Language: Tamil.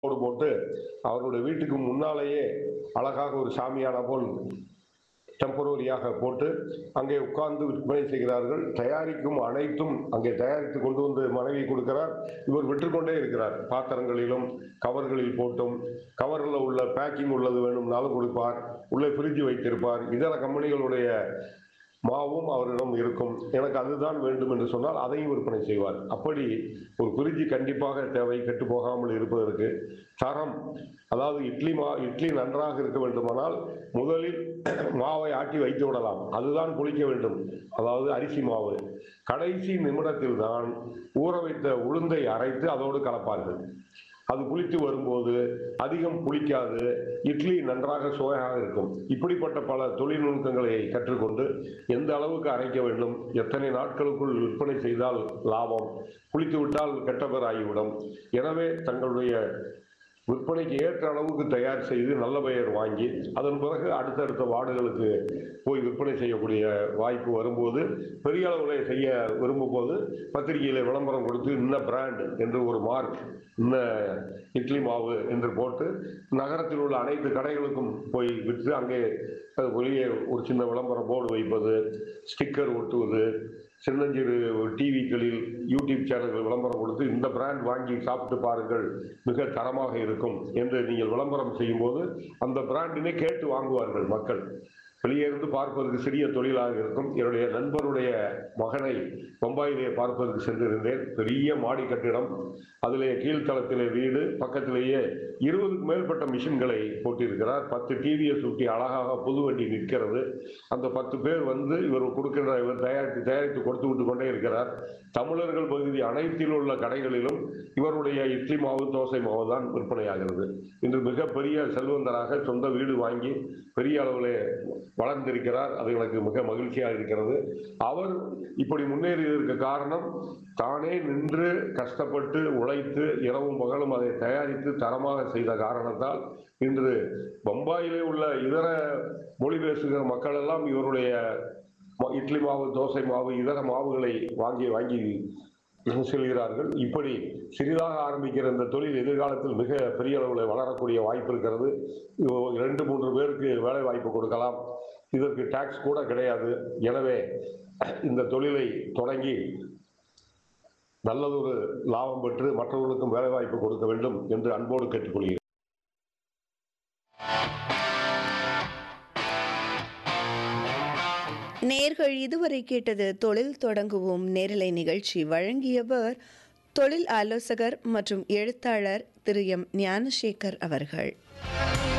போடு போட்டு அவர்களுடைய வீட்டுக்கு முன்னாலேயே அழகாக ஒரு சாமியான போல் டெம்பரரியாக போட்டு அங்கே உட்கார்ந்து விற்பனை செய்கிறார்கள் தயாரிக்கும் அனைத்தும் அங்கே தயாரித்து கொண்டு வந்து மனைவி கொடுக்கிறார் இவர் விற்றுக்கொண்டே இருக்கிறார் பாத்திரங்களிலும் கவர்களில் போட்டும் கவரில் உள்ள பேக்கிங் உள்ளது வேணும்னாலும் கொடுப்பார் உள்ளே ஃப்ரிட்ஜ் வைத்திருப்பார் இதர கம்பெனிகளுடைய மாவும் அவரிடம் இருக்கும் எனக்கு அதுதான் வேண்டும் என்று சொன்னால் அதையும் விற்பனை செய்வார் அப்படி ஒரு குறிஞ்சி கண்டிப்பாக தேவை கெட்டு போகாமல் இருப்பதற்கு தரம் அதாவது இட்லி மா இட்லி நன்றாக இருக்க வேண்டுமானால் முதலில் மாவை ஆட்டி வைத்து விடலாம் அதுதான் புளிக்க வேண்டும் அதாவது அரிசி மாவு கடைசி நிமிடத்தில் தான் ஊற வைத்த உளுந்தை அரைத்து அதோடு கலப்பார்கள் அது புளித்து வரும்போது அதிகம் புளிக்காது இட்லி நன்றாக சுவையாக இருக்கும் இப்படிப்பட்ட பல தொழில்நுட்பங்களை கற்றுக்கொண்டு எந்த அளவுக்கு அரைக்க வேண்டும் எத்தனை நாட்களுக்குள் விற்பனை செய்தால் லாபம் புளித்து விட்டால் கெட்ட பேர் ஆகிவிடும் எனவே தங்களுடைய விற்பனைக்கு ஏற்ற அளவுக்கு தயார் செய்து நல்ல பெயர் வாங்கி அதன் பிறகு அடுத்தடுத்த வார்டுகளுக்கு போய் விற்பனை செய்யக்கூடிய வாய்ப்பு வரும்போது பெரிய அளவில் செய்ய விரும்பும் போது பத்திரிகையில் விளம்பரம் கொடுத்து இன்ன பிராண்ட் என்று ஒரு மார்க் இன்ன இட்லி மாவு என்று போட்டு நகரத்தில் உள்ள அனைத்து கடைகளுக்கும் போய் விற்று அங்கே அது வெளியே ஒரு சின்ன விளம்பர போர்டு வைப்பது ஸ்டிக்கர் ஒட்டுவது சின்னஞ்சிறு டிவிகளில் யூடியூப் சேனல்கள் விளம்பரம் கொடுத்து இந்த பிராண்ட் வாங்கி சாப்பிட்டு பாருங்கள் மிக தரமாக இருக்கும் என்று நீங்கள் விளம்பரம் செய்யும்போது அந்த பிராண்டினை கேட்டு வாங்குவார்கள் மக்கள் வெளியே இருந்து பார்ப்பதற்கு சிறிய தொழிலாக இருக்கும் என்னுடைய நண்பருடைய மகனை பம்பாயிலே பார்ப்பதற்கு சென்றிருந்தேன் பெரிய மாடி கட்டிடம் அதிலே கீழ்த்தளத்திலே வீடு பக்கத்திலேயே இருபதுக்கு மேற்பட்ட மிஷின்களை போட்டிருக்கிறார் பத்து டிவியை சுட்டி அழகாக புது வண்டி நிற்கிறது அந்த பத்து பேர் வந்து இவர் கொடுக்கின்ற இவர் தயாரித்து தயாரித்து கொடுத்து விட்டு கொண்டே இருக்கிறார் தமிழர்கள் பகுதி அனைத்தில் உள்ள கடைகளிலும் இவருடைய இட்லி மாவு தோசை மாவு தான் விற்பனையாகிறது இன்று மிகப்பெரிய செல்வந்தராக சொந்த வீடு வாங்கி பெரிய அளவிலே வளர்ந்திருக்கிறார் அது எனக்கு மிக மகிழ்ச்சியாக இருக்கிறது அவர் இப்படி முன்னேறியதற்கு காரணம் தானே நின்று கஷ்டப்பட்டு உழைத்து இரவும் பகலும் அதை தயாரித்து தரமாக செய்த காரணத்தால் இன்று பம்பாயிலே உள்ள இதர மொழி பேசுகிற மக்கள் எல்லாம் இவருடைய ம- இட்லி மாவு தோசை மாவு இதர மாவுகளை வாங்கி வாங்கி செல்கிறார்கள் இப்படி சிறிதாக ஆரம்பிக்கிற இந்த தொழில் எதிர்காலத்தில் மிக பெரிய அளவில் வளரக்கூடிய வாய்ப்பு இருக்கிறது இது இரண்டு மூன்று பேருக்கு வேலை வாய்ப்பு கொடுக்கலாம் இதற்கு டாக்ஸ் கூட கிடையாது எனவே இந்த தொழிலை தொடங்கி நல்லதொரு லாபம் பெற்று மற்றவர்களுக்கும் வேலை வாய்ப்பு கொடுக்க வேண்டும் என்று அன்போடு கேட்டுக்கொள்கிறேன் நேர்கள் இதுவரை கேட்டது தொழில் தொடங்குவோம் நேரலை நிகழ்ச்சி வழங்கியவர் தொழில் ஆலோசகர் மற்றும் எழுத்தாளர் திரு எம் ஞானசேகர் அவர்கள்